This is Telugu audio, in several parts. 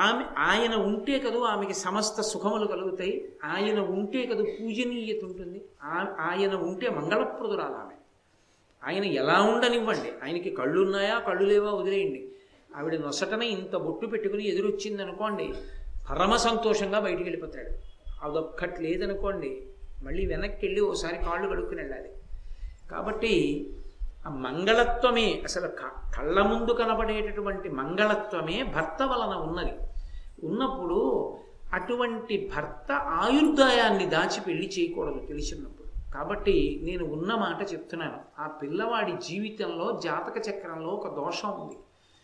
ఆమె ఆయన ఉంటే కదూ ఆమెకి సమస్త సుఖములు కలుగుతాయి ఆయన ఉంటే కదూ పూజనీయత ఉంటుంది ఆ- ఆయన ఉంటే మంగళప్రదురాలు ఆమె ఆయన ఎలా ఉండనివ్వండి ఆయనకి కళ్ళు ఉన్నాయా కళ్ళు లేవా వదిలేయండి ఆవిడ నొసటన ఇంత బొట్టు పెట్టుకుని ఎదురొచ్చింది అనుకోండి పరమ సంతోషంగా బయటికి వెళ్ళిపోతాడు అదొక్కటి లేదనుకోండి మళ్ళీ వెనక్కి వెళ్ళి ఓసారి కాళ్ళు కడుక్కుని వెళ్ళాలి కాబట్టి ఆ మంగళత్వమే అసలు క- కళ్ళ ముందు కనబడేటటువంటి మంగళత్వమే భర్త వలన ఉన్నది ఉన్నప్పుడు అటువంటి భర్త ఆయుర్దాయాన్ని దాచి పెళ్లి చేయకూడదు తెలిసినప్పుడు కాబట్టి నేను ఉన్న మాట చెప్తున్నాను ఆ పిల్లవాడి జీవితంలో జాతక చక్రంలో ఒక దోషం ఉంది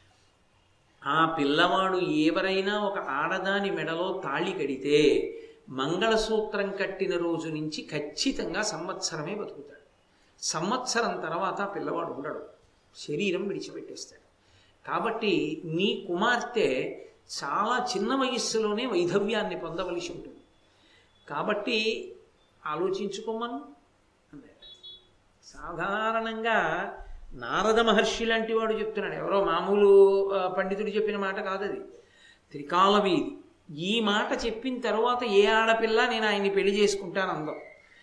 ఆ పిల్లవాడు ఎవరైనా ఒక ఆడదాని మెడలో తాళి కడితే మంగళసూత్రం కట్టిన రోజు నుంచి ఖచ్చితంగా సంవత్సరమే బతుకుతాడు సంవత్సరం తర్వాత ఆ పిల్లవాడు ఉండడు శరీరం విడిచిపెట్టేస్తాడు కాబట్టి నీ కుమార్తె చాలా చిన్న వయస్సులోనే వైధవ్యాన్ని పొందవలసి ఉంటుంది కాబట్టి ఆలోచించుకోమను అన్నాడు సాధారణంగా నారద మహర్షి లాంటి వాడు చెప్తున్నాడు ఎవరో మామూలు ఆ, పండితుడు చెప్పిన మాట కాదు అది త్రికాలవీది ఈ మాట చెప్పిన తర్వాత ఏ ఆడపిల్ల నేను ఆయన్ని పెళ్లి చేసుకుంటాను అందం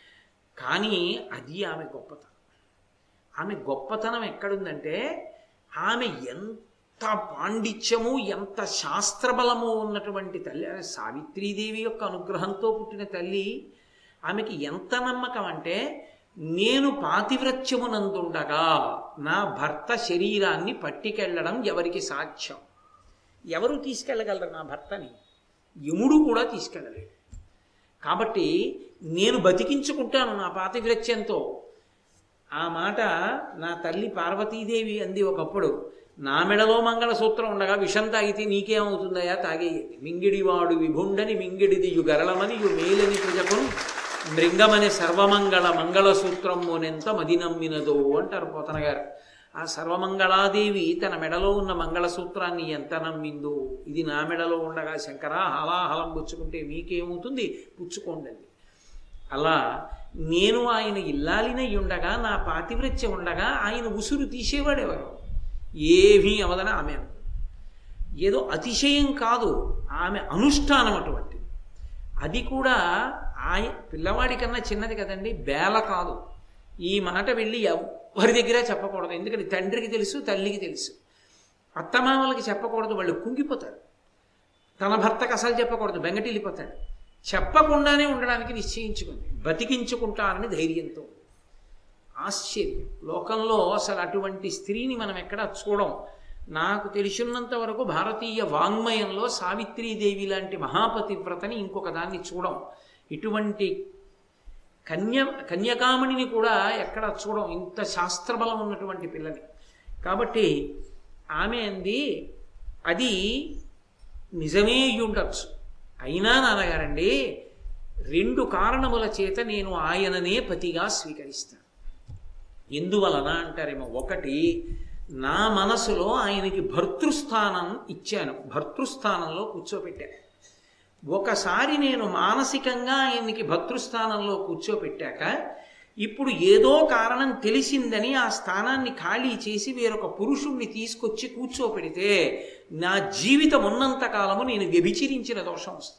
కానీ అది ఆమె గొప్పతనం ఆమె గొప్పతనం ఎక్కడుందంటే ఆమె ఎంత పాండిత్యము ఎంత శాస్త్రబలము ఉన్నటువంటి తల్లి ఆమె సావిత్రీదేవి యొక్క అనుగ్రహంతో పుట్టిన తల్లి ఆమెకి ఎంత నమ్మకం అంటే నేను పాతివ్రత్యమునందుండగా నా భర్త శరీరాన్ని పట్టికెళ్ళడం ఎవరికి సాధ్యం ఎవరు తీసుకెళ్ళగలరు నా భర్తని యముడు కూడా తీసుకెళ్ళలేడు కాబట్టి నేను బతికించుకుంటాను నా పాతివ్రత్యంతో ఆ మాట నా తల్లి పార్వతీదేవి అంది ఒకప్పుడు నా మెడలో మంగళసూత్రం ఉండగా విషం తాగితే నీకేమవుతుందయా తాగేయండి మింగిడివాడు విభుండని మింగిడిది యు గరళమని యు మేలని ప్రజకును మృంగమని సర్వమంగళ మంగళసూత్రమునెంత మది నమ్మినదో అంటారు పోతన గారు ఆ సర్వమంగళాదేవి తన మెడలో ఉన్న మంగళసూత్రాన్ని ఎంత నమ్మిందో ఇది నా మెడలో ఉండగా శంకరా హలాహలం పుచ్చుకుంటే మీకేమవుతుంది పుచ్చుకోండి అంది. అలా నేను ఆయన ఇల్లాలినై ఉండగా నా పాతివ్రత్యం ఉండగా ఆయన ఉసురు తీసేవాడెవరు ఏమీ అవదని ఆమె అనుకుంది ఏదో అతిశయం కాదు ఆమె అనుష్ఠానం అటువంటి అది కూడా ఆయ పిల్లవాడి కన్నా చిన్నది కదండి బేల కాదు ఈ మాట వెళ్ళి ఎవరి దగ్గర చెప్పకూడదు ఎందుకంటే తండ్రికి తెలుసు తల్లికి తెలుసు అత్తమామలకి చెప్పకూడదు వాళ్ళు కుంగిపోతారు తన భర్తకు అసలు చెప్పకూడదు బెంగటిల్లిపోతాడు చెప్పకుండానే ఉండడానికి నిశ్చయించుకుంది బతికించుకుంటానని ధైర్యంతో ఆశ్చర్యం లోకంలో అసలు అటువంటి స్త్రీని మనం ఎక్కడా చూడం నాకు తెలిసినంత వరకు భారతీయ వాంగ్మయంలో సావిత్రీదేవి లాంటి మహాపతివ్రతని ఇంకొక దాన్ని చూడం ఇటువంటి కన్య కన్యకామణిని కూడా ఎక్కడ చూడం ఇంత శాస్త్రబలం ఉన్నటువంటి పిల్లని కాబట్టి ఆమె అంది అది నిజమే అయి ఉండొచ్చు అయినా నాన్నగారండి రెండు కారణముల చేత నేను ఆయననే పతిగా స్వీకరిస్తాను ఎందువలన అంటారేమో ఒకటి నా మనసులో ఆయనకి భర్తృస్థానం ఇచ్చాను భర్తృస్థానంలో కూర్చోపెట్టాను ఒకసారి నేను మానసికంగా ఆయనకి భర్తృస్థానంలో కూర్చోపెట్టాక ఇప్పుడు ఏదో కారణం తెలిసిందని ఆ స్థానాన్ని ఖాళీ చేసి వేరొక పురుషుణ్ణి తీసుకొచ్చి కూర్చోపెడితే నా జీవితం ఉన్నంత కాలము నేను వ్యభిచరించిన దోషం వస్తుంది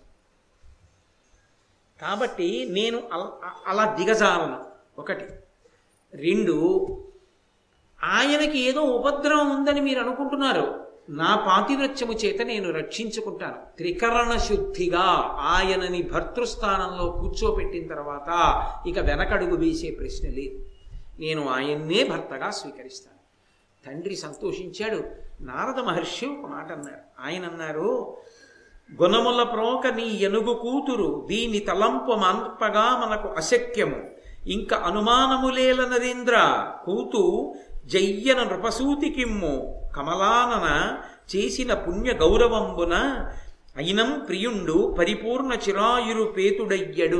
కాబట్టి నేను అల- అలా దిగజాలను ఒకటి రెండు ఆయనకి ఏదో ఉపద్రవం ఉందని మీరు అనుకుంటున్నారు నా పాతివ్రత్యము చేత నేను రక్షించుకుంటాను త్రికరణ శుద్ధిగా ఆయనని భర్తృస్థానంలో కూర్చోపెట్టిన తర్వాత ఇక వెనకడుగు వేసే ప్రశ్న లేదు నేను ఆయన్నే భర్తగా స్వీకరిస్తాను తండ్రి సంతోషించాడు నారద మహర్షి ఒక మాట అన్నారు ఆయన అన్నారు గుణముల ప్రోక నీ ఎనుగు కూతురు దీని తలంపు మంపగా మనకు అశక్యము ఇంక అనుమానములేల నరేంద్ర కూతు జయ్యన నృపసూతికిమ్ము కమలానన చేసిన పుణ్య గౌరవంబున అయినం ప్రియుండు పరిపూర్ణ చిరాయురు పేతుడయ్యడు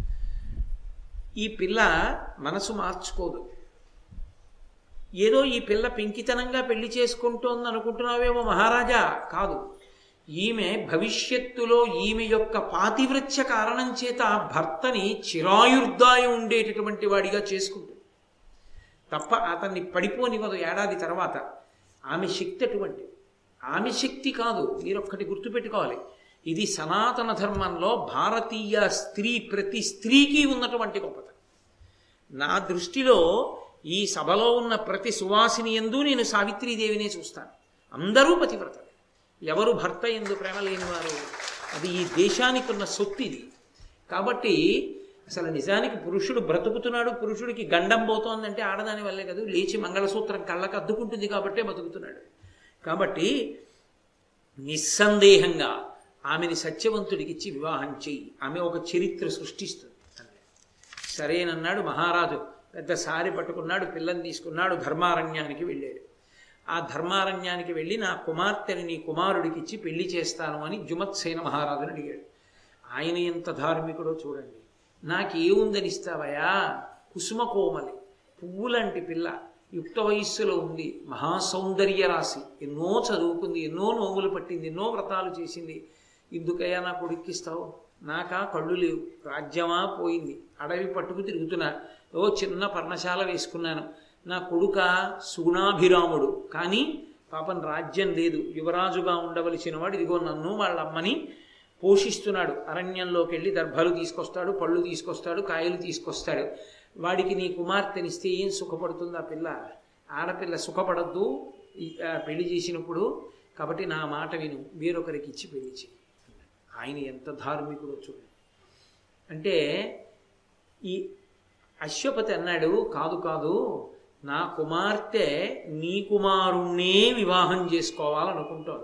ఈ పిల్ల మనసు మార్చుకోదు ఏదో ఈ పిల్ల పెంకితనంగా పెళ్లి చేసుకుంటోంది అనుకుంటున్నావేమో మహారాజా కాదు ఈమె భవిష్యత్తులో ఈమె యొక్క పాతివ్రత్య కారణం చేత ఆ భర్తని చిరాయుర్దాయం ఉండేటటువంటి వాడిగా చేసుకుంటుంది తప్ప అతన్ని పడిపోనివ్వదు ఏడాది తర్వాత ఆమె శక్తి అటువంటిది ఆమె శక్తి కాదు మీరు ఒక్కటి గుర్తుపెట్టుకోవాలి ఇది సనాతన ధర్మంలో భారతీయ స్త్రీ ప్రతి స్త్రీకి ఉన్నటువంటి గొప్పతనం నా దృష్టిలో ఈ సభలో ఉన్న ప్రతి సువాసిని ఎందు నేను సావిత్రీదేవినే చూస్తాను అందరూ పతివ్రతలు ఎవరు భర్త ఎందు ప్రేమ లేనివారు అది ఈ దేశానికి ఉన్న సొత్తు ఇది కాబట్టి అసలు నిజానికి పురుషుడు బ్రతుకుతున్నాడు పురుషుడికి గండం పోతోందంటే ఆడదాని వల్లే కదా లేచి మంగళసూత్రం కళ్ళకు అద్దుకుంటుంది కాబట్టే బతుకుతున్నాడు కాబట్టి నిస్సందేహంగా ఆమెని సత్యవంతుడికి ఇచ్చి వివాహం చెయ్యి ఆమె ఒక చరిత్ర సృష్టిస్తుంది అన్నాడు సరేనన్నాడు మహారాజు పెద్ద సారి పట్టుకున్నాడు పిల్లని తీసుకున్నాడు ధర్మారణ్యానికి వెళ్ళాడు ఆ ధర్మారణ్యానికి వెళ్ళి నా కుమార్తెని నీ కుమారుడికి ఇచ్చి పెళ్లి చేస్తాను అని జుమత్సేన మహారాజుని అడిగాడు ఆయన ఎంత ధార్మికుడో చూడండి నాకేముందని ఇస్తావయా కుసుమ కోమలి పువ్వులాంటి పిల్ల యుక్త వయస్సులో ఉంది మహాసౌందర్య రాశి ఎన్నో చదువుకుంది ఎన్నో నోములు పట్టింది ఎన్నో వ్రతాలు చేసింది ఎందుకయ్యా నా కొడుక్కిస్తావు నాకా కళ్ళు లేవు రాజ్యమా పోయింది అడవి పట్టుకు తిరుగుతున్నా ఓ చిన్న పర్ణశాల వేసుకున్నాను నా కొడుక సుగుణాభిరాముడు కానీ పాపం రాజ్యం లేదు యువరాజుగా ఉండవలసిన వాడు ఇదిగో నన్ను వాళ్ళ అమ్మని పోషిస్తున్నాడు అరణ్యంలోకి వెళ్ళి దర్భలు తీసుకొస్తాడు పళ్ళు తీసుకొస్తాడు కాయలు తీసుకొస్తాడు వాడికి నీ కుమార్తెనిస్తే ఏం సుఖపడుతుంది ఆ పిల్ల ఆడపిల్ల సుఖపడద్దు ఈ- ఆ పెళ్లి చేసినప్పుడు కాబట్టి నా మాట విను వేరొకరికి ఇచ్చి పెళ్లి చేయి ఆయన ఎంత ధార్మికుడో చూడండి అంటే ఈ అశ్వపతి అన్నాడు కాదు కాదు నా కుమార్తె నీ కుమారుణ్ణే వివాహం చేసుకోవాలనుకుంటాడు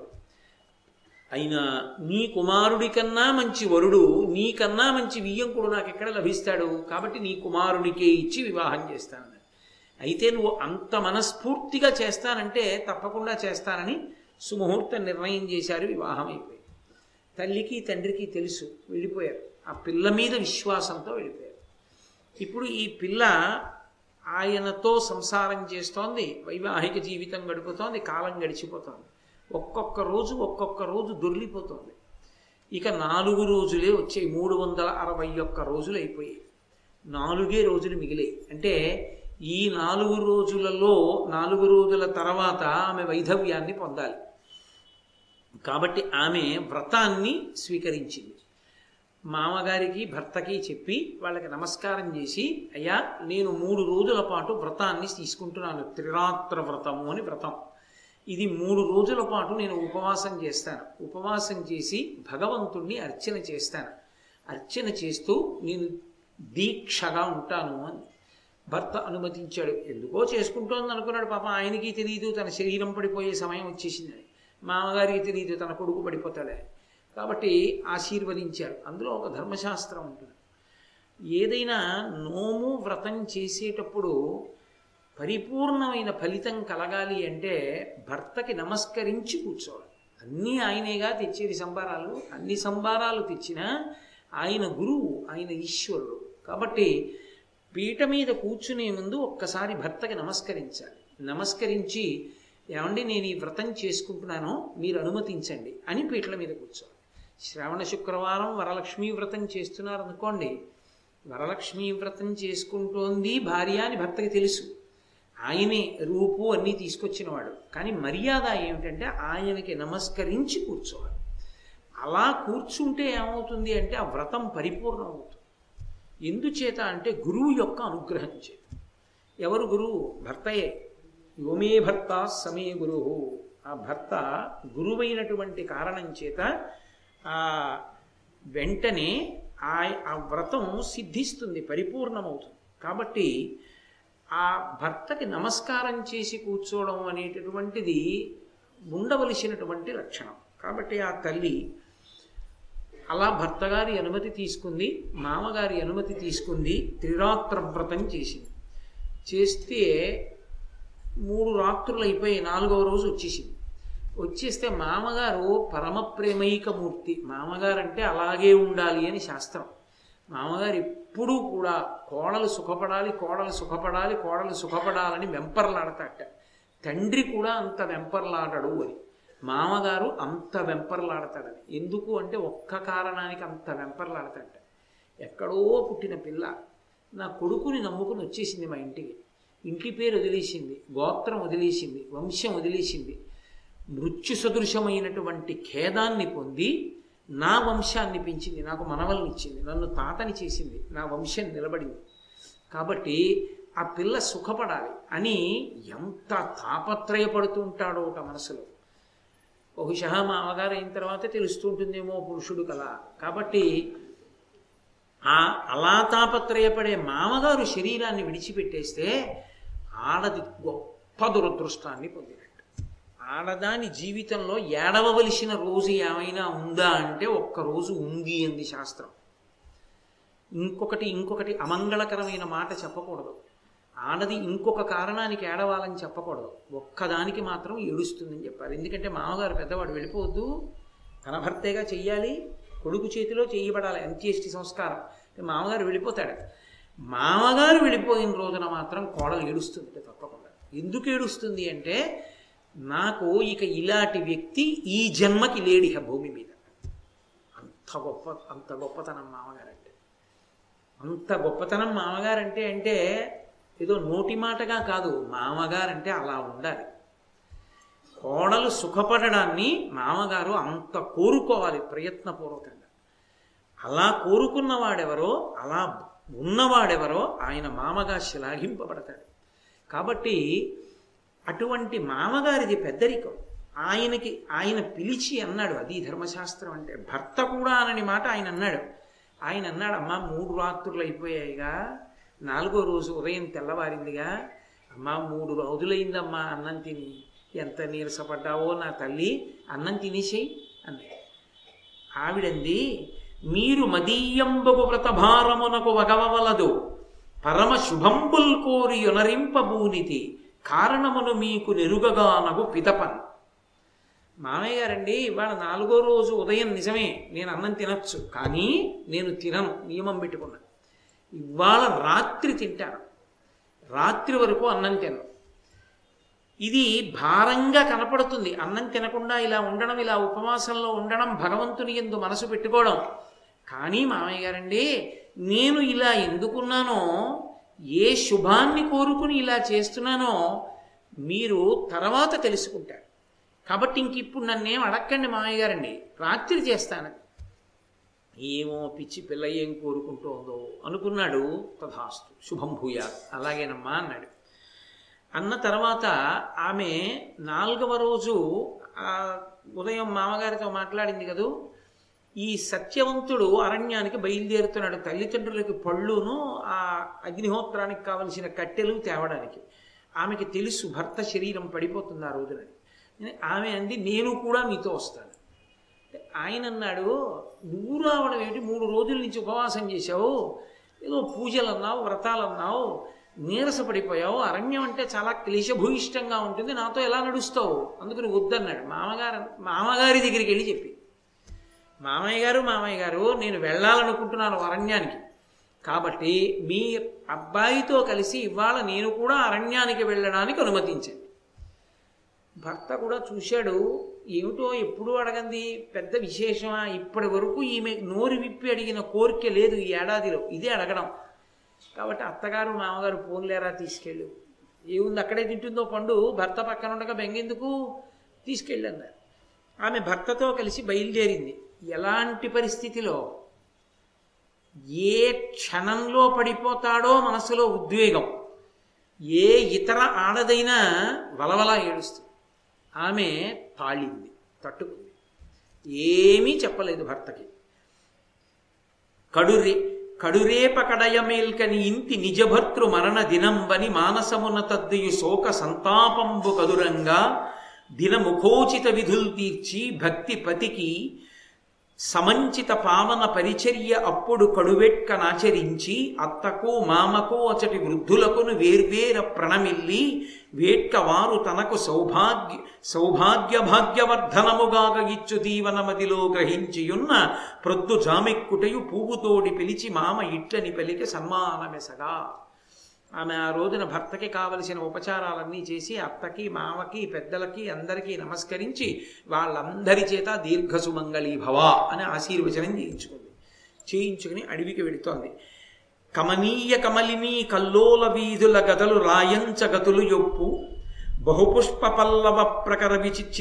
అయినా నీ కుమారుడి కన్నా మంచి వరుడు నీకన్నా మంచి వియ్యంకుడు నాకు ఎక్కడ లభిస్తాడు కాబట్టి నీ కుమారుడికే ఇచ్చి వివాహం చేస్తాను అయితే నువ్వు అంత మనస్ఫూర్తిగా చేస్తానంటే తప్పకుండా చేస్తానని సుముహూర్తం నిర్ణయం చేశారు వివాహం అయిపోయింది తల్లికి తండ్రికి తెలుసు వెళ్ళిపోయారు ఆ పిల్ల మీద విశ్వాసంతో వెళ్ళిపోయారు ఇప్పుడు ఈ పిల్ల ఆయనతో సంసారం చేస్తోంది వైవాహిక జీవితం గడుపుతోంది కాలం గడిచిపోతోంది ఒక్కొక్క రోజు ఒక్కొక్క రోజు దొర్లిపోతోంది ఇక నాలుగు రోజులే వచ్చాయి మూడు వందల అరవై ఒక్క రోజులు అయిపోయాయి నాలుగే రోజులు మిగిలాయి అంటే ఈ నాలుగు రోజులలో నాలుగు రోజుల తర్వాత ఆమె వైధవ్యాన్ని పొందాలి కాబట్టి ఆమె వ్రతాన్ని స్వీకరించింది మామగారికి భర్తకి చెప్పి వాళ్ళకి నమస్కారం చేసి అయ్యా నేను మూడు రోజుల పాటు వ్రతాన్ని తీసుకుంటున్నాను త్రిరాత్ర వ్రతము అని వ్రతం ఇది మూడు రోజుల పాటు నేను ఉపవాసం చేస్తాను ఉపవాసం చేసి భగవంతుణ్ణి అర్చన చేస్తాను అర్చన చేస్తూ నేను దీక్షగా ఉంటాను అని భర్త అనుమతించాడు ఎందుకో చేసుకుంటోంది అనుకున్నాడు పాప ఆయనకి తెలియదు తన శరీరం పడిపోయే సమయం వచ్చేసిందని మామగారికి తెలియదు తన కొడుకు పడిపోతాడే కాబట్టి ఆశీర్వదించారు అందులో ఒక ధర్మశాస్త్రం ఉంటుంది ఏదైనా నోము వ్రతం చేసేటప్పుడు పరిపూర్ణమైన ఫలితం కలగాలి అంటే భర్తకి నమస్కరించి కూర్చోవాలి అన్నీ ఆయనేగా తెచ్చేది సంబారాలు అన్ని సంబారాలు తెచ్చినా ఆయన గురువు ఆయన ఈశ్వరుడు కాబట్టి పీట మీద కూర్చునే ముందు ఒక్కసారి భర్తకి నమస్కరించాలి నమస్కరించి ఏమండి నేను ఈ వ్రతం చేసుకుంటున్నాను మీరు అనుమతించండి అని పీటల మీద కూర్చోవాలి శ్రావణ శుక్రవారం వరలక్ష్మీ వ్రతం చేస్తున్నారు అనుకోండి వరలక్ష్మీ వ్రతం చేసుకుంటోంది భార్య అని భర్తకి తెలుసు ఆయనే రూపు అన్నీ తీసుకొచ్చినవాడు కానీ మర్యాద ఏమిటంటే ఆయనకి నమస్కరించి కూర్చోవాలి అలా కూర్చుంటే ఏమవుతుంది అంటే ఆ వ్రతం పరిపూర్ణం అవుతుంది ఎందుచేత అంటే గురువు యొక్క అనుగ్రహం చేత ఎవరు గురువు భర్తయే యోమే భర్త సమే గురువు ఆ భర్త గురువైనటువంటి కారణం చేత ఆ వెంటనే ఆ ఆ వ్రతం సిద్ధిస్తుంది పరిపూర్ణమవుతుంది కాబట్టి ఆ భర్తకి నమస్కారం చేసి కూర్చోవడం అనేటటువంటిది ఉండవలసినటువంటి లక్షణం కాబట్టి ఆ తల్లి అలా భర్తగారి అనుమతి తీసుకుంది మామగారి అనుమతి తీసుకుంది త్రిరాత్ర వ్రతం చేసింది చేస్తే మూడు రాత్రులు అయిపోయి నాలుగవ రోజు వచ్చేసింది వచ్చేస్తే మామగారు పరమ ప్రేమైకమూర్తి మామగారు అంటే అలాగే ఉండాలి అని శాస్త్రం మామగారు ఎప్పుడూ కూడా కోడలు సుఖపడాలి కోడలు సుఖపడాలి కోడలు సుఖపడాలని వెంపర్లాడతాట తండ్రి కూడా అంత వెంపర్లాడడు అని మామగారు అంత వెంపర్లాడతాడని ఎందుకు అంటే ఒక్క కారణానికి అంత వెంపర్లాడతాట ఎక్కడో పుట్టిన పిల్ల నా కొడుకుని నమ్ముకుని వచ్చేసింది మా ఇంటికి ఇంటి పేరు వదిలేసింది గోత్రం వదిలేసింది వంశం వదిలేసింది మృత్యు సదృశమైనటువంటి ఖేదాన్ని పొంది నా వంశాన్ని పెంచింది నాకు మనవల్ని ఇచ్చింది నన్ను తాతని చేసింది నా వంశం నిలబడింది కాబట్టి ఆ పిల్ల సుఖపడాలి అని ఎంత తాపత్రయపడుతూ ఉంటాడో ఒక మనసులో బహుశా మా అమ్మగారు అయిన తర్వాత తెలుస్తూ ఉంటుందేమో పురుషుడు కదా కాబట్టి ఆ అలా తాపత్రయపడే మామగారు శరీరాన్ని విడిచిపెట్టేస్తే ఆడది గొప్ప దురదృష్టాన్ని పొందినట్టు ఆడదాని జీవితంలో ఏడవవలసిన రోజు ఏమైనా ఉందా అంటే ఒక్క రోజు ఉంది అంది శాస్త్రం ఇంకొకటి ఇంకొకటి అమంగళకరమైన మాట చెప్పకూడదు ఆడది ఇంకొక కారణానికి ఏడవాలని చెప్పకూడదు ఒక్కదానికి మాత్రం ఏడుస్తుందని చెప్పారు ఎందుకంటే మామగారు పెద్దవాడు వెళ్ళిపోవద్దు తన భర్తేగా చెయ్యాలి కొడుకు చేతిలో చేయబడాలి అంత్యేష్టి సంస్కారం మామగారు వెళ్ళిపోతాడు మామగారు వెళ్ళిపోయిన రోజున మాత్రం కోడలు ఏడుస్తుంది తప్పకుండా ఎందుకు ఏడుస్తుంది అంటే నాకు ఇక ఇలాంటి వ్యక్తి ఈ జన్మకి లేడిహ భూమి మీద అంత గొప్ప అంత గొప్పతనం మామగారంటే అంత గొప్పతనం మామగారంటే అంటే ఏదో నోటి మాటగా కాదు మామగారంటే అలా ఉండాలి కోడలు సుఖపడడాన్ని మామగారు అంత కోరుకోవాలి ప్రయత్నపూర్వకంగా అలా కోరుకున్నవాడెవరో అలా ఉన్నవాడెవరో ఆయన మామగా శ్లాఘింపబడతాడు కాబట్టి అటువంటి మామగారిది పెద్దరికం ఆయనకి ఆయన పిలిచి అన్నాడు అది ధర్మశాస్త్రం అంటే భర్త కూడా అనని మాట ఆయన అన్నాడు ఆయన అన్నాడు అమ్మా మూడు రాత్రులు అయిపోయాయిగా నాలుగో రోజు ఉదయం తెల్లవారిందిగా అమ్మా మూడు రోజులైందమ్మా అన్నం తిని ఎంత నీరసపడ్డావో నా తల్లి అన్నం తినేసేయి అన్నాడు ఆవిడంది మీరు మదీయంబగు వ్రతభారమునకు వగవవలదు పరమ శుభంబుల్ కోరి యొనరింపబూనితి కారణమును మీకు నెరుగగానగు పిదపన్ మామయ్య గారండి ఇవాళ నాలుగో రోజు ఉదయం నిజమే నేను అన్నం తినచ్చు కానీ నేను తినను నియమం పెట్టుకున్నా ఇవాళ రాత్రి తింటాను రాత్రి వరకు అన్నం తినను ఇది భారంగా కనపడుతుంది అన్నం తినకుండా ఇలా ఉండడం ఇలా ఉపవాసంలో ఉండడం భగవంతుని ఎందు మనసు పెట్టుకోవడం కానీ మామయ్య గారండి నేను ఇలా ఎందుకున్నానో ఏ శుభాన్ని కోరుకుని ఇలా చేస్తున్నానో మీరు తర్వాత తెలుసుకుంటారు కాబట్టి ఇంక ఇప్పుడు నన్నేం అడక్కండి మామయ్య గారండి రాత్రి చేస్తాను ఏమో పిచ్చి పిల్ల ఏం కోరుకుంటోందో అనుకున్నాడు తథాస్తు శుభం భూయా అలాగేనమ్మా అన్నాడు అన్న తర్వాత ఆమె నాలుగవ రోజు ఆ ఉదయం మామగారితో మాట్లాడింది కదూ ఈ సత్యవంతుడు అరణ్యానికి బయలుదేరుతున్నాడు తల్లిదండ్రులకి పళ్ళును ఆ అగ్నిహోత్రానికి కావలసిన కట్టెలు తేవడానికి ఆమెకి తెలుసు భర్త శరీరం పడిపోతుంది ఆ రోజునని ఆమె అంది నేను కూడా మీతో వస్తాను ఆయన అన్నాడు నువ్వు రావడం ఏంటి మూడు రోజుల నుంచి ఉపవాసం చేశావు ఏదో పూజలు అన్నావు వ్రతాలు అన్నావు నీరసపడిపోయావు అరణ్యం అంటే చాలా క్లేశభూయిష్టంగా ఉంటుంది నాతో ఎలా నడుస్తావు అందుకని వద్దన్నాడు మామగారు మామగారి దగ్గరికి వెళ్ళి చెప్పి మామయ్య గారు మామయ్య గారు నేను వెళ్ళాలనుకుంటున్నాను అరణ్యానికి కాబట్టి మీ అబ్బాయితో కలిసి ఇవాళ నేను కూడా అరణ్యానికి వెళ్ళడానికి అనుమతించండి భర్త కూడా చూశాడు ఏమిటో ఎప్పుడు అడగంది పెద్ద విశేషమా ఇప్పటి వరకు ఈమె నోరు విప్పి అడిగిన కోరిక లేదు ఈ ఏడాదిలో ఇదే అడగడం కాబట్టి అత్తగారు మామగారు పోన్లేరా తీసుకెళ్ళు ఏముంది అక్కడే తింటుందో పండు భర్త పక్కన ఉండగా బెంగెందుకు తీసుకెళ్ళి అన్నారు ఆమె భర్తతో కలిసి బయలుదేరింది ఎలాంటి పరిస్థితిలో ఏ క్షణంలో పడిపోతాడో మనసులో ఉద్వేగం ఏ ఇతర ఆడదైనా వలవలా ఏడుస్తుంది ఆమె తాళింది తట్టుకుంది ఏమీ చెప్పలేదు భర్తకి కడురే కడురేప కడయమేల్కని ఇంటి నిజభర్తృ మరణ దినంబని మానసమున తద్దియు శోక సంతాపంబు కదురంగా దినముఖోచిత విధులు తీర్చి భక్తి పతికి సమంచిత పావన పరిచర్య అప్పుడు కడువెట్క నాచరించి అత్తకు మామకు అచటి వృద్ధులకును వేర్వేర ప్రణమిల్లి వేట్క వారు తనకు సౌభాగ్య సౌభాగ్య భాగ్యవర్ధనముగాక ఇచ్చు దీవనమదిలో గ్రహించియున్న ప్రొద్దు జామెక్కుటయు పువ్వుతోడి పిలిచి మామ ఇట్లని పలికి సన్మానమెసగా ఆమె ఆ రోజున భర్తకి కావలసిన ఉపచారాలన్నీ చేసి అత్తకి మామకి పెద్దలకి అందరికీ నమస్కరించి వాళ్ళందరి చేత దీర్ఘసుమంగళీ భవ అని ఆశీర్వచనం చేయించుకుంది చేయించుకుని అడవికి వెళుతోంది కమనీయ కమలిని కల్లోల వీధుల గదలు రాయంచ గతులు యొప్పు బహుపుష్ప పల్లవ ప్రకర విచి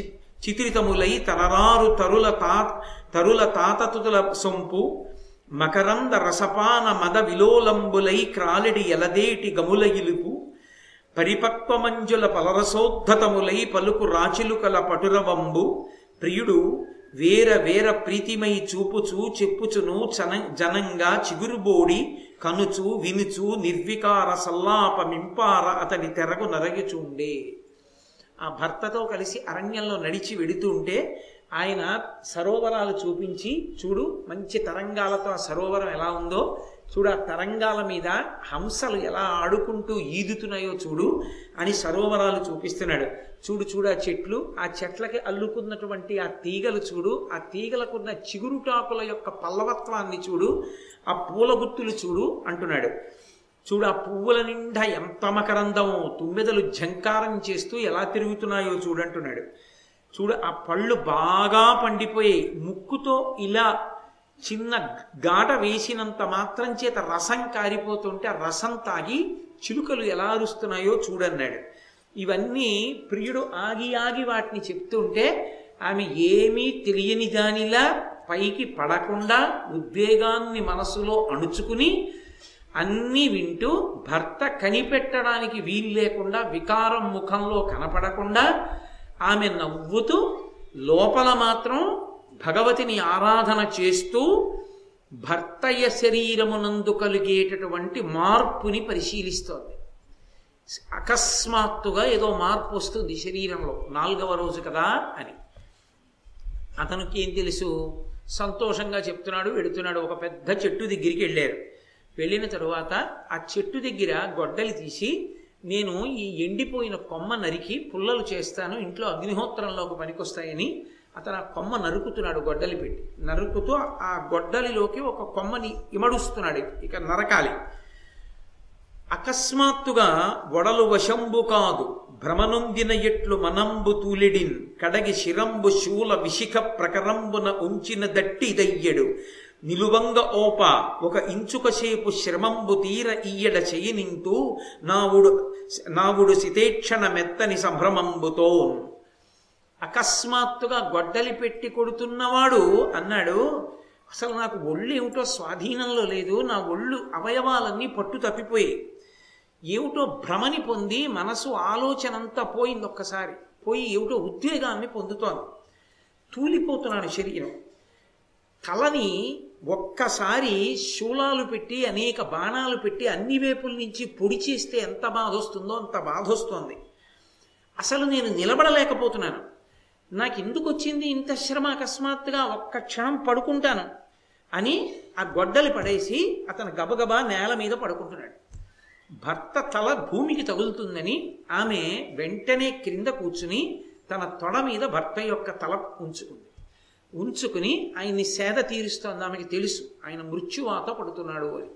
చిత్రితములై తలరారు తరుల తా తరుల తాతతుల సొంపు మకరంద రసపాన మద విలోలంబులై క్రాలిడి ఎలదేటి గముల ఇలుపు పరిపక్వమంజుల పలరసోద్ధతములై పలుకు రాచిలుకల పటురవంబు ప్రియుడు వేర వేర ప్రీతిమై చూపుచు చెప్పుచును చన జనంగా చిగురుబోడి కనుచు వినుచు నిర్వికార సల్లాపమింపార అతని తెరకు నరగిచుండే ఆ భర్తతో కలిసి అరణ్యంలో నడిచి వెడుతూ ఉంటే ఆయన సరోవరాలు చూపించి చూడు మంచి తరంగాలతో ఆ సరోవరం ఎలా ఉందో చూడు ఆ తరంగాల మీద హంసలు ఎలా ఆడుకుంటూ ఈదుతున్నాయో చూడు అని సరోవరాలు చూపిస్తున్నాడు చూడు చూడు ఆ చెట్లు ఆ చెట్లకి అల్లుకున్నటువంటి ఆ తీగలు చూడు ఆ తీగలకున్న చిగురుటాకుల యొక్క పల్లవత్వాన్ని చూడు ఆ పూల గుత్తులు చూడు అంటున్నాడు చూడు ఆ పువ్వుల నిండా ఎంత మకరందమో తుమ్మెదలు ఝంకారం చేస్తూ ఎలా తిరుగుతున్నాయో చూడంటున్నాడు చూడు ఆ పళ్ళు బాగా పండిపోయాయి ముక్కుతో ఇలా చిన్న గాట వేసినంత మాత్రం చేత రసం కారిపోతుంటే ఆ రసం తాగి చిలుకలు ఎలా అరుస్తున్నాయో చూడన్నాడు ఇవన్నీ ప్రియుడు ఆగి ఆగి వాటిని చెప్తుంటే ఆమె ఏమీ తెలియని దానిలా పైకి పడకుండా ఉద్వేగాన్ని మనసులో అణుచుకుని అన్నీ వింటూ భర్త కనిపెట్టడానికి వీలు లేకుండా వికారం ముఖంలో కనపడకుండా ఆమె నవ్వుతూ లోపల మాత్రం భగవతిని ఆరాధన చేస్తూ భర్తయ శరీరమునందు కలిగేటటువంటి మార్పుని పరిశీలిస్తోంది అకస్మాత్తుగా ఏదో మార్పు వస్తుంది శరీరంలో నాలుగవ రోజు కదా అని అతనికి ఏం తెలుసు సంతోషంగా చెప్తున్నాడు వెడుతున్నాడు ఒక పెద్ద చెట్టు దగ్గరికి వెళ్ళారు వెళ్ళిన తరువాత ఆ చెట్టు దగ్గర గొడ్డలి తీసి నేను ఈ ఎండిపోయిన కొమ్మ నరికి పుల్లలు చేస్తాను ఇంట్లో అగ్నిహోత్రంలోకి పనికొస్తాయని అతను ఆ కొమ్మ నరుకుతున్నాడు గొడ్డలి పెట్టి నరుకుతూ ఆ గొడ్డలిలోకి ఒక కొమ్మని ఇమడుస్తున్నాడు ఇక నరకాలి అకస్మాత్తుగా వడలు వశంబు కాదు భ్రమనొందిన ఎట్లు మనంబు తూలిడిన్ కడగి శిరంబు శూల విశిఖ ప్రకరంబున ఉంచిన దట్టి దయ్యడు నిలువంగ ఓప ఒక ఇంచుకసేపు శ్రమంబు తీర ఇయ్యడ చెయ్యనింతూ నావుడు నావుడు సితేక్షణ మెత్తని సంభ్రమంబుతో అకస్మాత్తుగా గొడ్డలి పెట్టి కొడుతున్నవాడు అన్నాడు అసలు నాకు ఒళ్ళు ఏమిటో స్వాధీనంలో లేదు నా ఒళ్ళు అవయవాలన్నీ పట్టు తప్పిపోయాయి ఏమిటో భ్రమని పొంది మనసు ఆలోచనంతా పోయింది ఒక్కసారి పోయి ఏమిటో ఉద్వేగాన్ని పొందుతోంది తూలిపోతున్నాడు శరీరం తలని ఒక్కసారి శూలాలు పెట్టి అనేక బాణాలు పెట్టి అన్ని వైపుల నుంచి పొడి చేస్తే ఎంత బాధ వస్తుందో అంత బాధ వస్తోంది అసలు నేను నిలబడలేకపోతున్నాను నాకు ఎందుకు వచ్చింది ఇంత శ్రమ అకస్మాత్తుగా ఒక్క క్షణం పడుకుంటాను అని ఆ గొడ్డలి పడేసి అతను గబగబా నేల మీద పడుకుంటున్నాడు భర్త తల భూమికి తగులుతుందని ఆమె వెంటనే క్రింద కూర్చుని తన తొడ మీద భర్త యొక్క తల ఉంచుకుంది ఉంచుకుని ఆయన్ని సేద తీరుస్తోంది ఆమెకి తెలుసు ఆయన మృత్యువాత పడుతున్నాడు అని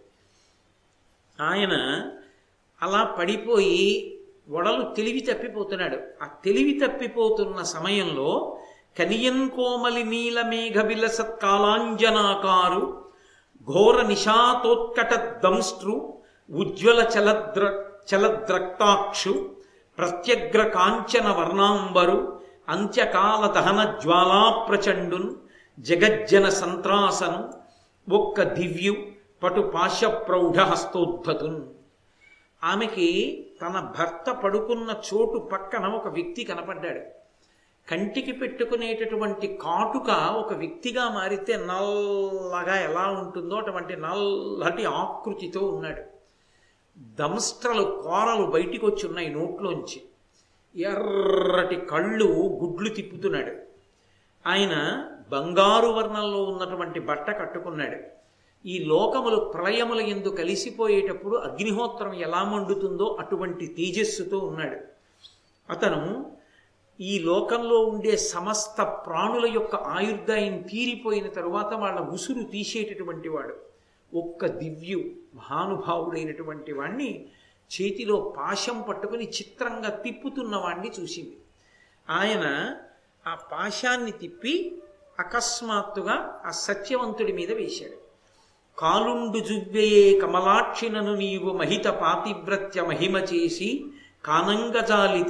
ఆయన అలా పడిపోయి వడలు తెలివి తప్పిపోతున్నాడు ఆ తెలివి తప్పిపోతున్న సమయంలో కనియన్ కోమలి నీల మేఘ విలసత్కాలాంజనాకారు ఘోర నిషాతోత్కట దంష్ట్రు ఉజ్వల చలద్ర చలద్రక్తాక్షు ప్రత్యగ్ర కాంచన వర్ణాంబరు అంత్యకాల దహన జ్వాలా ప్రచండున్ జగజ్జన సంత్రాసను ఒక్క దివ్యు పటు పాశ ప్రౌఢ హస్తోద్ధతున్ ఆమెకి తన భర్త పడుకున్న చోటు పక్కన ఒక వ్యక్తి కనపడ్డాడు కంటికి పెట్టుకునేటటువంటి కాటుక ఒక వ్యక్తిగా మారితే నల్లగా ఎలా ఉంటుందో అటువంటి నల్లటి ఆకృతితో ఉన్నాడు దంస్ట్రలు కోరలు బయటికి వచ్చి ఉన్నాయి నోట్లోంచి ఎర్రటి కళ్ళు గుడ్లు తిప్పుతున్నాడు ఆయన బంగారు వర్ణంలో ఉన్నటువంటి బట్ట కట్టుకున్నాడు ఈ లోకములు ప్రళయముల ఎందు కలిసిపోయేటప్పుడు అగ్నిహోత్రం ఎలా మండుతుందో అటువంటి తేజస్సుతో ఉన్నాడు అతను ఈ లోకంలో ఉండే సమస్త ప్రాణుల యొక్క ఆయుర్దాయం తీరిపోయిన తరువాత వాళ్ళ ఉసురు తీసేటటువంటి వాడు ఒక్క దివ్యు మహానుభావుడైనటువంటి వాణ్ణి చేతిలో పాశం పట్టుకుని చిత్రంగా తిప్పుతున్న వాణ్ణి చూసింది ఆయన ఆ పాశాన్ని తిప్పి అకస్మాత్తుగా ఆ సత్యవంతుడి మీద వేశాడు కాలుండు జువ్వయే కమలాక్షినను నీవు మహిత పాతివ్రత్య మహిమ చేసి కానంగజాలితి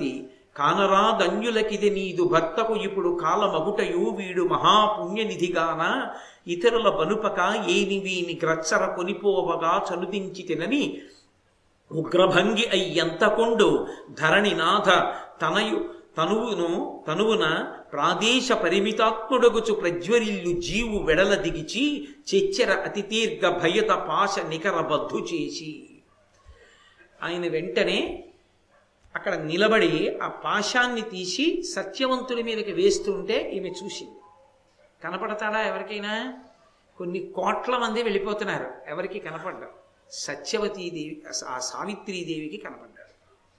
కానరాదన్యులకిది నీదు భర్తకు ఇప్పుడు కాలమగుటయు వీడు మహాపుణ్యనిధిగాన ఇతరుల బనుపక ఏని వీని గ్రచ్చర కొనిపోవగా చనుదించి తినని ఉగ్రభంగి అయ్యంతకొండు ధరణినాథ తనయు తనువును తనువున ప్రాదేశ పరిమితాత్ముడగుచు ప్రజ్వరిల్లు జీవు వెడల దిగిచి చెచ్చెర అతి దీర్ఘ భయత పాశ నికర బద్ధు చేసి ఆయన వెంటనే అక్కడ నిలబడి ఆ పాశాన్ని తీసి సత్యవంతుడి మీదకి వేస్తుంటే ఈమె చూసింది కనపడతాడా ఎవరికైనా కొన్ని కోట్ల మంది వెళ్ళిపోతున్నారు ఎవరికి కనపడ్డారు సత్యవతీదేవి ఆ సావిత్రీదేవికి కనపడ్డాడు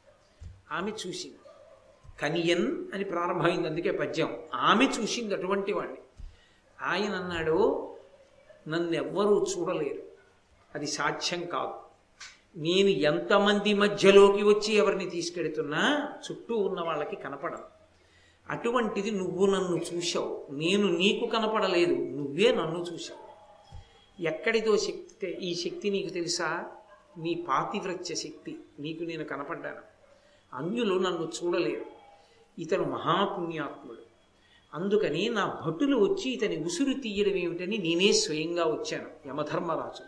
ఆమె చూసింది కనియన్ అని ప్రారంభమైంది అందుకే పద్యం ఆమె చూసింది అటువంటి వాడిని ఆయన అన్నాడు నన్నెవ్వరూ చూడలేరు అది సాధ్యం కాదు నేను ఎంతమంది మధ్యలోకి వచ్చి ఎవరిని తీసుకెడుతున్నా చుట్టూ ఉన్న వాళ్ళకి కనపడను అటువంటిది నువ్వు నన్ను చూశావు నేను నీకు కనపడలేదు నువ్వే నన్ను చూశావు ఎక్కడిదో శక్తి ఈ శక్తి నీకు తెలుసా నీ పాతివ్రత్య శక్తి నీకు నేను కనపడ్డాను అన్యులు నన్ను చూడలేరు ఇతను మహాపుణ్యాత్ముడు అందుకని నా భటులు వచ్చి ఇతని ఉసురు తీయడం ఏమిటని నేనే స్వయంగా వచ్చాను యమధర్మరాజు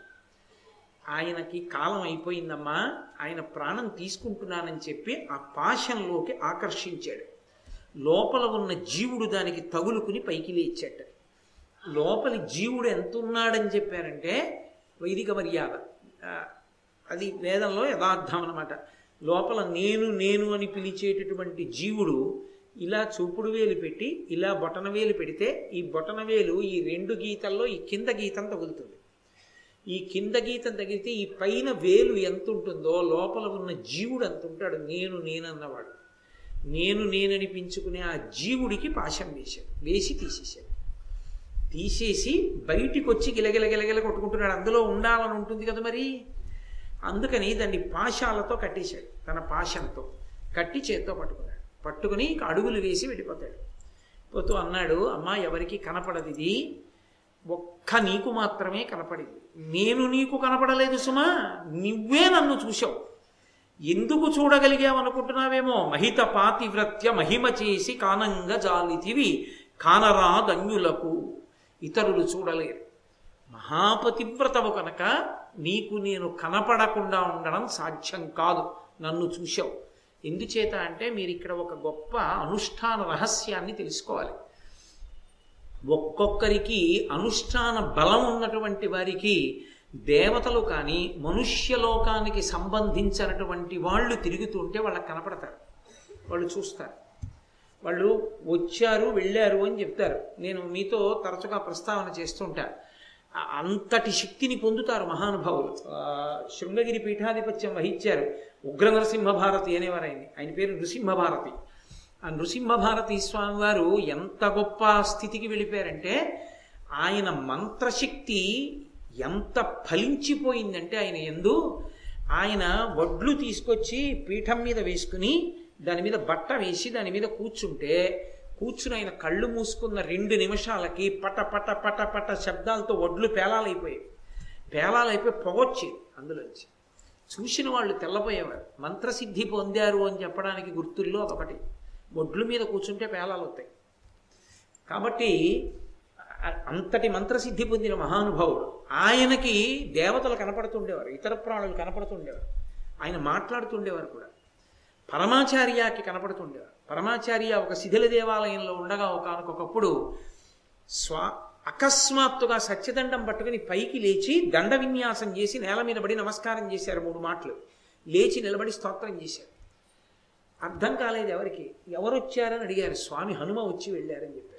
ఆయనకి కాలం అయిపోయిందమ్మా ఆయన ప్రాణం తీసుకుంటున్నానని చెప్పి ఆ పాశంలోకి ఆకర్షించాడు లోపల ఉన్న జీవుడు దానికి తగులుకుని పైకి లేచాట లోపలి జీవుడు ఎంత ఉన్నాడని చెప్పారంటే వైదిక మర్యాద ఆ, అది వేదంలో యథార్థం అనమాట లోపల నేను నేను అని పిలిచేటటువంటి జీవుడు ఇలా చూపుడు వేలు పెట్టి ఇలా బొటన వేలు పెడితే ఈ బొటన వేలు ఈ రెండు గీతల్లో ఈ కింద గీతం తగులుతుంది ఈ కింద గీతం తగిలితే ఈ పైన వేలు ఎంత ఉంటుందో లోపల ఉన్న జీవుడు అంత ఉంటాడు నేను నేనన్నవాడు నేను నేననిపించుకునే ఆ జీవుడికి పాశం వేశాడు వేసి తీసేశాడు తీసేసి బయటికి వచ్చి గిలగిల గిలగిల కొట్టుకుంటున్నాడు అందులో ఉండాలని ఉంటుంది కదా మరి అందుకని దాన్ని పాశాలతో కట్టేశాడు తన పాశంతో కట్టి చేత్తో పట్టుకున్నాడు పట్టుకుని ఇక అడుగులు వేసి వెళ్ళిపోతాడు పోతూ అన్నాడు అమ్మా ఎవరికి కనపడదు ఇది ఒక్క నీకు మాత్రమే కనపడింది నేను నీకు కనపడలేదు సుమా నువ్వే నన్ను చూశావు ఎందుకు చూడగలిగావనుకుంటున్నావేమో మహిత పాతివ్రత్య మహిమ చేసి కానంగా జాలితివి కానరాదన్యులకు ఇతరులు చూడలేరు మహాపతివ్రతవు కనుక నీకు నేను కనపడకుండా ఉండడం సాధ్యం కాదు నన్ను చూశావు ఎందుచేత అంటే మీరు ఇక్కడ ఒక గొప్ప అనుష్ఠాన రహస్యాన్ని తెలుసుకోవాలి ఒక్కొక్కరికి అనుష్ఠాన బలం ఉన్నటువంటి వారికి దేవతలు కానీ మనుష్యలోకానికి సంబంధించినటువంటి వాళ్ళు తిరుగుతుంటే వాళ్ళకి కనపడతారు వాళ్ళు చూస్తారు వాళ్ళు వచ్చారు వెళ్ళారు అని చెప్తారు నేను మీతో తరచుగా ప్రస్తావన చేస్తుంటా ఆ అంతటి శక్తిని పొందుతారు మహానుభావులు ఆ, శృంగగిరి పీఠాధిపత్యం వహించారు ఉగ్ర నరసింహభారతి అనేవారు ఆయన ఆయన పేరు నృసింహభారతి ఆ నృసింహభారతి స్వామి వారు ఎంత గొప్ప స్థితికి వెళ్ళిపోయారంటే ఆయన మంత్రశక్తి ఎంత ఫలించిపోయిందంటే ఆయన ఎందు ఆయన వడ్లు తీసుకొచ్చి పీఠం మీద వేసుకుని దాని మీద బట్ట వేసి దాని మీద కూర్చుంటే కూర్చుని ఆయన కళ్ళు మూసుకున్న రెండు నిమిషాలకి పట పట పట పట శబ్దాలతో వడ్లు పేలాలైపోయాయి పేలాలైపోయి పొగొచ్చేది అందులోంచి చూసిన వాళ్ళు తెల్లపోయేవారు మంత్రసిద్ధి పొందారు అని చెప్పడానికి గుర్తుల్లో అదొకటి వడ్లు మీద కూర్చుంటే పేలాలు వస్తాయి కాబట్టి అ- అంతటి మంత్రసిద్ధి పొందిన మహానుభావుడు ఆయనకి దేవతలు కనపడుతుండేవారు ఇతర ప్రాణులు కనపడుతుండేవారు ఆయన మాట్లాడుతుండేవారు కూడా పరమాచార్యకి కనపడుతుండేవారు పరమాచార్య ఒక శిథిల దేవాలయంలో ఉండగా ఒకనకొకప్పుడు స్వా అకస్మాత్తుగా సత్యదండం పట్టుకుని పైకి లేచి దండ విన్యాసం చేసి నేల మీద పడి నమస్కారం చేశారు మూడు మాటలు లేచి నిలబడి స్తోత్రం చేశారు అర్థం కాలేదు ఎవరికి ఎవరు వచ్చారని అడిగారు స్వామి హనుమ వచ్చి వెళ్ళారని చెప్పారు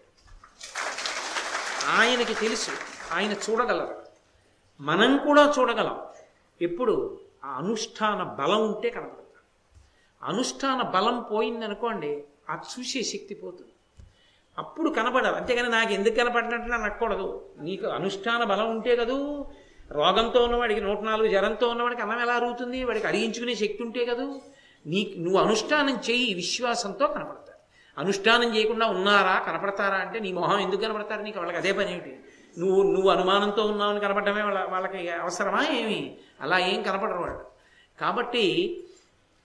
ఆయనకి తెలుసు ఆయన చూడగలరు మనం కూడా చూడగలం ఎప్పుడు ఆ అనుష్ఠాన బలం ఉంటే కనపడతాం అనుష్ఠాన బలం పోయిందనుకోండి ఆ చూసే శక్తి పోతుంది అప్పుడు కనపడాలి అంతేగాని నాకు ఎందుకు కనపడినట్లు అనకూడదు నీకు అనుష్ఠాన బలం ఉంటే కదూ రోగంతో ఉన్నవాడికి నూట నాలుగు జ్వరంతో ఉన్నవాడికి అన్నం ఎలా అరుగుతుంది వాడికి అరిగించుకునే శక్తి ఉంటే కదూ నీకు నువ్వు అనుష్ఠానం చేయి విశ్వాసంతో కనపడతారు అనుష్ఠానం చేయకుండా ఉన్నారా కనపడతారా అంటే నీ మొహం ఎందుకు కనపడతారు నీకు వాళ్ళకి అదే పని ఏమిటి నువ్వు నువ్వు అనుమానంతో ఉన్నావని కనపడమే వాళ్ళ వాళ్ళకి అవసరమా ఏమి అలా ఏం కనపడరు వాళ్ళు కాబట్టి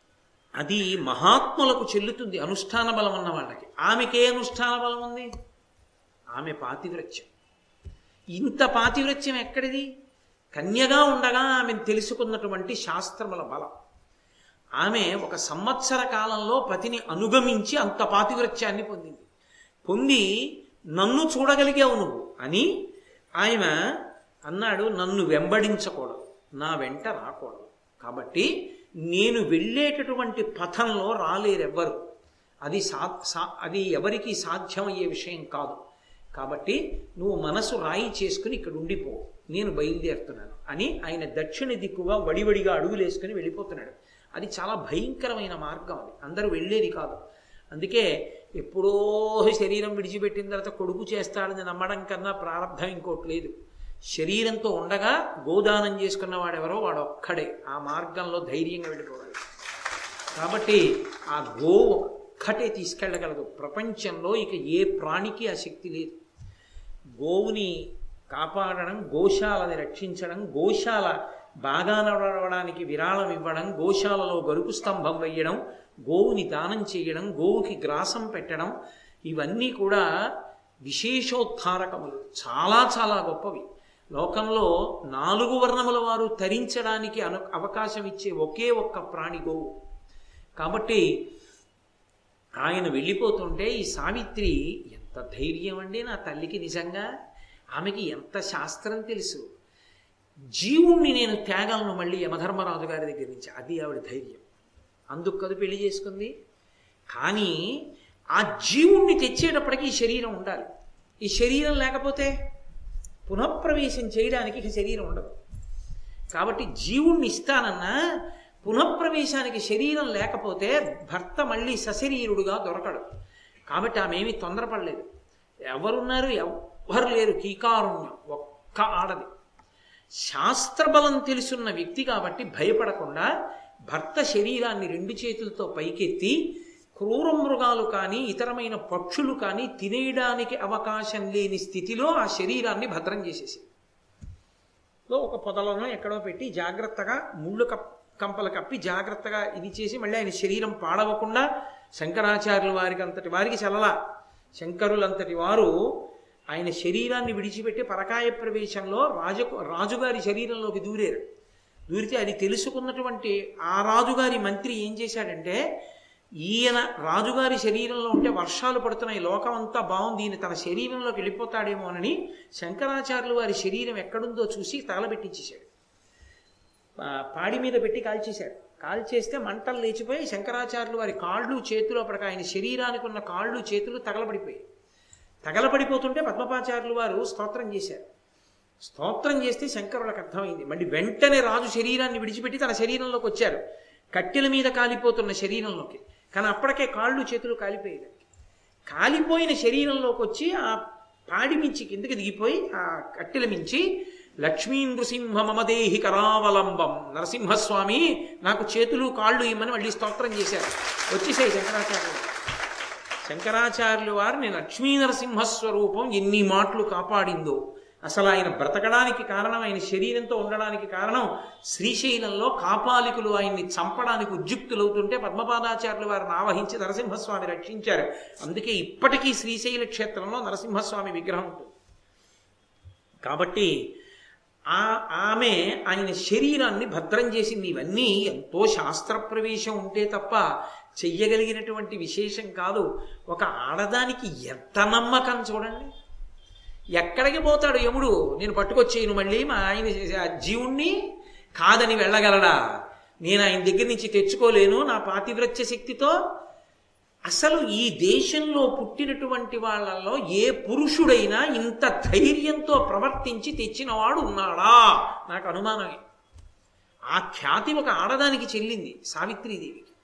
అది మహాత్ములకు చెల్లుతుంది అనుష్ఠాన బలం ఉన్న వాళ్ళకి ఆమెకే అనుష్ఠాన బలం ఉంది ఆమె పాతివ్రత్యం ఇంత పాతివ్రత్యం ఎక్కడిది కన్యగా ఉండగా ఆమెను తెలుసుకున్నటువంటి శాస్త్రముల బలం ఆమె ఒక సంవత్సర కాలంలో పతిని అనుగమించి అంత పాతివ్రత్యాన్ని పొందింది పొంది నన్ను చూడగలిగావు నువ్వు అని ఆయన అన్నాడు నన్ను వెంబడించకూడదు నా వెంట రాకూడదు కాబట్టి నేను వెళ్ళేటటువంటి పథంలో రాలేరెవ్వరు అది సా సా- అది ఎవరికి సాధ్యమయ్యే విషయం కాదు కాబట్టి నువ్వు మనసు రాయి చేసుకుని ఇక్కడ ఉండిపో నేను బయలుదేరుతున్నాను అని ఆయన దక్షిణ దిక్కుగా వడివడిగా అడుగులేసుకుని వెళ్ళిపోతున్నాడు అది చాలా భయంకరమైన మార్గం అది అందరూ వెళ్ళేది కాదు అందుకే ఎప్పుడో శరీరం విడిచిపెట్టిన తర్వాత కొడుకు చేస్తాడని నమ్మడం కన్నా ప్రారంభం ఇంకోటి లేదు శరీరంతో ఉండగా గోదానం చేసుకున్న వాడెవరో వాడు ఒక్కడే ఆ మార్గంలో ధైర్యంగా వెళ్ళిపోవాలి కాబట్టి ఆ గో ఒక్కటే తీసుకెళ్ళగలదు ప్రపంచంలో ఇక ఏ ప్రాణికి ఆ శక్తి లేదు గోవుని కాపాడడం గోశాలని రక్షించడం గోశాల బాగా నడవడానికి విరాళం ఇవ్వడం గోశాలలో గరుకు స్తంభం వేయడం గోవుని దానం చేయడం గోవుకి గ్రాసం పెట్టడం ఇవన్నీ కూడా విశేషోద్ధారకములు చాలా చాలా గొప్పవి లోకంలో నాలుగు వర్ణముల వారు తరించడానికి అను అవకాశం ఇచ్చే ఒకే ఒక్క ప్రాణి గోవు కాబట్టి ఆయన వెళ్ళిపోతుంటే ఈ సావిత్రి ఎంత ధైర్యం అండి నా తల్లికి నిజంగా ఆమెకి ఎంత శాస్త్రం తెలుసు జీవుణ్ణి నేను త్యాగలను మళ్ళీ యమధర్మరాజు గారి దగ్గర నుంచి అది ఆవిడ ధైర్యం అందుకు కదా పెళ్లి చేసుకుంది కానీ ఆ జీవుణ్ణి తెచ్చేటప్పటికి ఈ శరీరం ఉండాలి ఈ శరీరం లేకపోతే పునఃప్రవేశం చేయడానికి ఇక శరీరం ఉండదు కాబట్టి జీవుణ్ణి ఇస్తానన్నా పునఃప్రవేశానికి శరీరం లేకపోతే భర్త మళ్ళీ సశరీరుడుగా దొరకడు కాబట్టి ఆమె ఏమీ తొందరపడలేదు ఎవరున్నారు ఎవ్వరు లేరు కీకారుణ్యం ఒక్క ఆడది శాస్త్రబలం తెలుసున్న వ్యక్తి కాబట్టి భయపడకుండా భర్త శరీరాన్ని రెండు చేతులతో పైకెత్తి క్రూర మృగాలు కానీ ఇతరమైన పక్షులు కానీ తినేయడానికి అవకాశం లేని స్థితిలో ఆ శరీరాన్ని భద్రం చేసేసి లో ఒక పొదలను ఎక్కడో పెట్టి జాగ్రత్తగా ముళ్ళు కప్ కంపలు కప్పి జాగ్రత్తగా ఇది చేసి మళ్ళీ ఆయన శరీరం పాడవకుండా శంకరాచార్యుల వారికి అంతటి వారికి చల్లలా శంకరులంతటి వారు ఆయన శరీరాన్ని విడిచిపెట్టి పరకాయ ప్రవేశంలో రాజు రాజుగారి శరీరంలోకి దూరారు దూరితే అది తెలుసుకున్నటువంటి ఆ రాజుగారి మంత్రి ఏం చేశాడంటే ఈయన రాజుగారి శరీరంలో ఉంటే వర్షాలు పడుతున్నాయి లోకం అంతా బాగుంది ఈయన తన శరీరంలోకి వెళ్ళిపోతాడేమోనని శంకరాచార్యులు వారి శరీరం ఎక్కడుందో చూసి తగలబెట్టించేశాడు పా- పాడి మీద పెట్టి కాల్చేశాడు కాల్చేస్తే మంటలు లేచిపోయి శంకరాచార్యులు వారి కాళ్ళు చేతులు అప్పటికి ఆయన శరీరానికి ఉన్న కాళ్ళు చేతులు తగలబడిపోయాయి తగలబడిపోతుంటే పద్మపాచార్యులు వారు స్తోత్రం చేశారు స్తోత్రం చేస్తే శంకరులకు అర్థమైంది మళ్ళీ వెంటనే రాజు శరీరాన్ని విడిచిపెట్టి తన శరీరంలోకి వచ్చారు కట్టెల మీద కాలిపోతున్న శరీరంలోకి కానీ అప్పటికే కాళ్ళు చేతులు కాలిపోయేది కాలిపోయిన శరీరంలోకి వచ్చి ఆ పాడి మించి కిందకి దిగిపోయి ఆ కట్టెల మించి లక్ష్మీ నృసింహ మమదేహి కరావలంబం నరసింహస్వామి నాకు చేతులు కాళ్ళు ఇమ్మని మళ్ళీ స్తోత్రం చేశారు వచ్చేసాయి శంకరాచార్యులు శంకరాచార్యులు వారిని లక్ష్మీ నరసింహస్వరూపం ఎన్ని మాటలు కాపాడిందో అసలు ఆయన బ్రతకడానికి కారణం ఆయన శరీరంతో ఉండడానికి కారణం శ్రీశైలంలో కాపాలికులు ఆయన్ని చంపడానికి ఉద్యుక్తులవుతుంటే పద్మపాదాచార్యులు వారిని ఆవహించి నరసింహస్వామి రక్షించారు అందుకే ఇప్పటికీ శ్రీశైల క్షేత్రంలో నరసింహస్వామి విగ్రహం ఉంటుంది కాబట్టి ఆ ఆమె ఆయన శరీరాన్ని భద్రం చేసింది ఇవన్నీ ఎంతో శాస్త్ర ప్రవేశం ఉంటే తప్ప చెయ్యగలిగినటువంటి విశేషం కాదు ఒక ఆడదానికి ఎంత నమ్మకం చూడండి ఎక్కడికి పోతాడు యముడు నేను పట్టుకొచ్చేయను మళ్ళీ మా ఆయన ఆ జీవుణ్ణి కాదని వెళ్ళగలడా నేను ఆయన దగ్గర నుంచి తెచ్చుకోలేను నా పాతివ్రత్య శక్తితో అసలు ఈ దేశంలో పుట్టినటువంటి వాళ్ళల్లో ఏ పురుషుడైనా ఇంత ధైర్యంతో ప్రవర్తించి తెచ్చినవాడు ఉన్నాడా నాకు అనుమానమే ఆ ఖ్యాతి ఒక ఆడదానికి చెల్లింది సావిత్రీదేవికి